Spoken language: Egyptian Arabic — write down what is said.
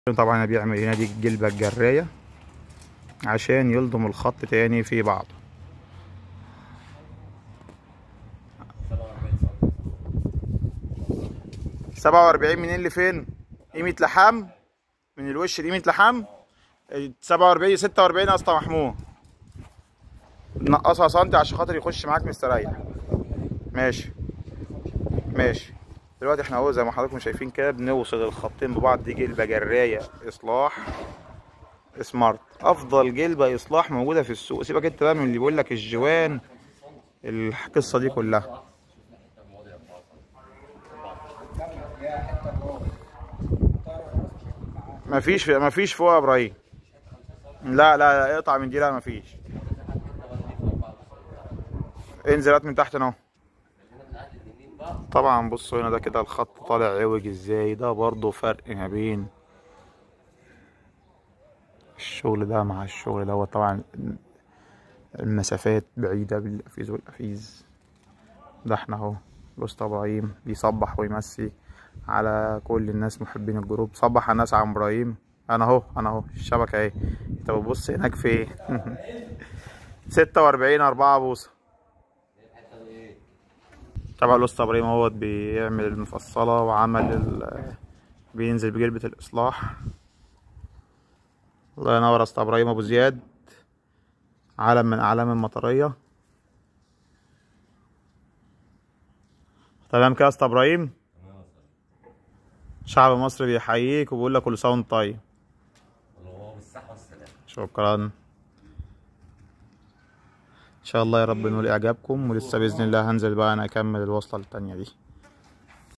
طبعا أنا بيعمل هنا دي الجلبة الجراية عشان يلضم الخط تاني في بعضه سبعة وأربعين منين لفين؟ قيمة لحام من الوش دي قيمة لحام سبعة وأربعين ستة وأربعين يا اسطى محمود نقصها سنتي عشان خاطر يخش معاك مستريح ماشي ماشي دلوقتي احنا اهو زي ما حضراتكم شايفين كده بنوصل الخطين ببعض دي جلبة جراية اصلاح سمارت افضل جلبة اصلاح موجودة في السوق سيبك انت بقى من اللي بيقول لك الجوان القصة دي كلها مفيش مفيش فوق يا ابراهيم لا لا لا اقطع من دي لا مفيش انزل هات من تحت اهو طبعا بصوا هنا ده كده الخط طالع عوج ازاي ده برضو فرق ما بين الشغل ده مع الشغل ده طبعا المسافات بعيدة بالقفيز والقفيز ده احنا اهو الأسطى إبراهيم بيصبح ويمسي على كل الناس محبين الجروب صبح على الناس عم إبراهيم أنا أهو أنا أهو الشبكة أهي طب بص هناك في إيه ستة وأربعين أربعة بوصة طبعا الأسطى إبراهيم اهوت بيعمل المفصلة وعمل ال بينزل بجلبة الإصلاح الله ينور يا اسطى إبراهيم أبو زياد علم من أعلام المطرية تمام كده يا اسطى إبراهيم شعب مصر بيحييك وبيقول لك كل سنة وأنت طيب شكرا ان شاء الله يا رب نقول اعجابكم ولسه باذن الله هنزل بقى انا اكمل الوصله التانية دي